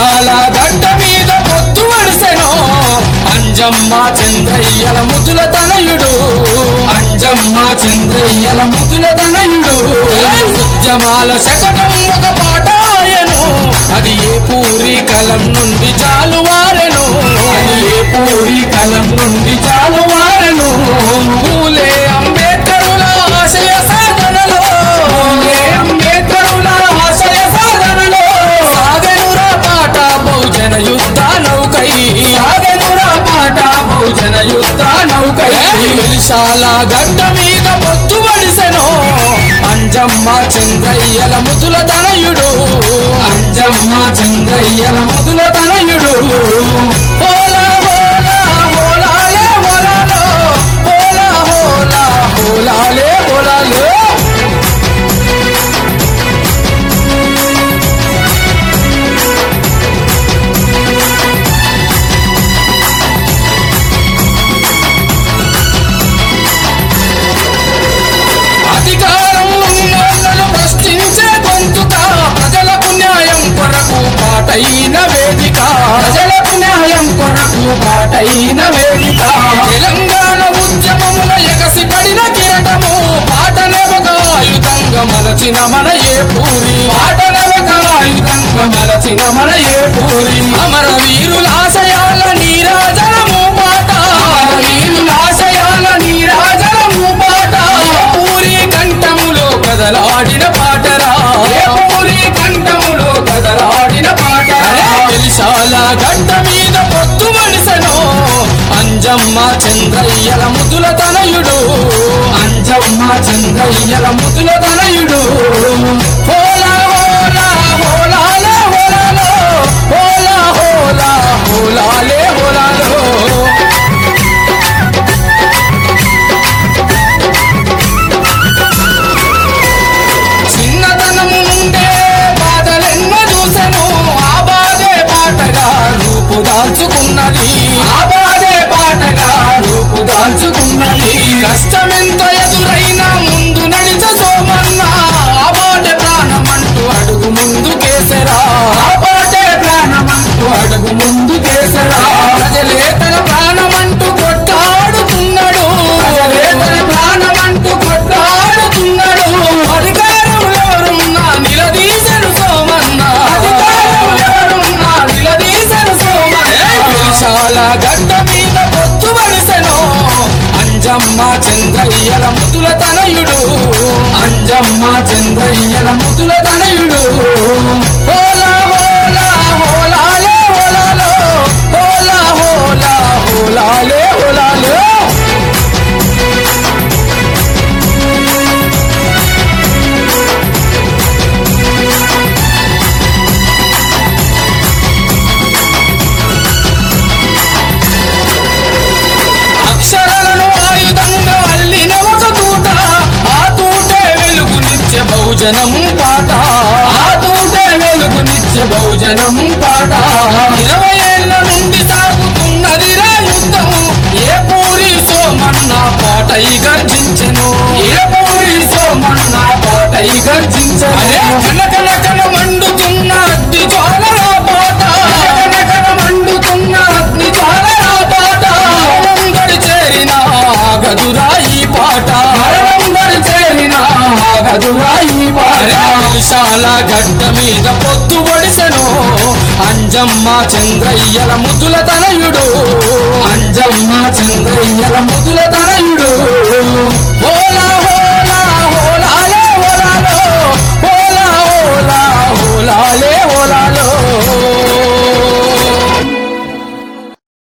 విశాల గడ్డ మీద పొత్తు వడిసెను అంజమ్మ చంద్రయ్యల ముతుల తనయుడు అంజమ్మ చంద్రయ్యల ముతుల తనయుడు ఉద్యమాల శకటం ఒక పాట ఆయను అది ఏ పూరి కలం నుండి చాలు వారెను అది ఏ పూరి కలం నుండి చాలు వారెను పూలే అంబేద్కరుల ఆశయ సాధనలో పూలే అంబేద్కరుల ఆశయ సాధనలో సాగనురా పాట బహుజన యుద్ధ నౌకై సాగనురా పాట బహుజన యుద్ధ నౌకై విశాల గడ్డ మీద పొత్తు వడిసెను అంజమ్మ చంద్రయ్యల ముతుల తనయుడు అంజమ్మ చంద్రయ్యల ముతుల తనయుడు హోలా హోలా హోలాలే హోలాలో హోలా హోలా హోలాలే హోలాలో అధికారం ఉన్నోళ్ళను ప్రశ్నించే గొంతుక ప్రజలకు న్యాయం కొరకు పాటైన వేదిక ప్రజలకు న్యాయం కొరకు పాటైన వేదిక తెలంగాణ ఉద్యమముల ఎగసి పడిన కిరటము పాటనే ఒక ఆయుధంగా మలచిన మన ఏ పూరి పాటనే ఒక ఆయుధంగా మలచిన మన ఏ పూరి అమర వీరుల ఆశయాల నీరాజనము పాట అమర వీరుల ఆశయాల నీరాజనము పాట పూరి కంఠములో కదలాడిన పాటరా పూరి కంఠములో కదలాడిన పాటరా విశాల గడ్డ మీద పొత్తు మనిసెను అంజమ్మ చంద్రయ్యల ముతుల తనయుడు అంజమ్మ చంద్రయ్యల ముతుల తనయుడు హోలా హోలా హోలాలే హోలాలో హోలా హోలా హోలాలే హోలాలో చిన్నతనము నుండే బాధలెన్నో చూసెను ఆ బాధే పాటగా రూపు దాల్చుకున్నది ఆ బాధే పాటగా రూపు దాల్చుకున్నది కష్టమెంత ఎదురైనా ముందు నడిచ సోమన్న ఆ బాటే ప్రాణమంటూ అడుగు ముందు కేసరా ఆ బాటే ప్రాణమంటూ అడుగు ముందు కేసరా ప్రజలే తన ప్రాణమంటూ కొట్టాడుతున్నాడు ప్రజలే తన ప్రాణమంటూ కొట్టాడుతున్నాడు అధికారంలో ఉన్న నిలదీశను సోమన్న అధికారంలో ఉన్న నిలదీశను సోమన్న విశాల గడ్డ మీద పొత్తు వడిసెను అంజమ్మ చంద్రయ్యల ముతుల తనయుడు అంజమ్మ చంద్రయ్యల ముతుల తనయుడు హోలా హోలా హోలాలే హోలాలో హోలా హోలా హోలాలే హోలాలో అక్షరాలను ఆయుధంగా అల్లిన ఒక తూట ఆ తూటే వెలుగునిచ్చే బహుజనం పాట ఆ తూటే వెలుగునిచ్చే బహుజనం పాట ఇరవై ఏళ్ళ నుండి సాగుతున్నది రా యుద్ధము ఏ పూరి సోమన్న పాటై గర్జించెను ఏ పూరి సోమన్న పాటై గర్జించెను అదే కనకన కన మండుతున్న అగ్ని జ్వాలల పాట కనకన మండుతున్న అగ్ని జ్వాలల పాట మరణందరి చేరిన గదురా ఈ పాట మరణందరి చేరిన గదురా ఈ పాట విశాల గడ్డ మీద పొత్తు పొడిసెను అంజమ్మ చంద్రయ్యల ముద్దుల తనయుడు అంజమ్మ చంద్రయ్యల ముద్దుల తనయుడు హోలా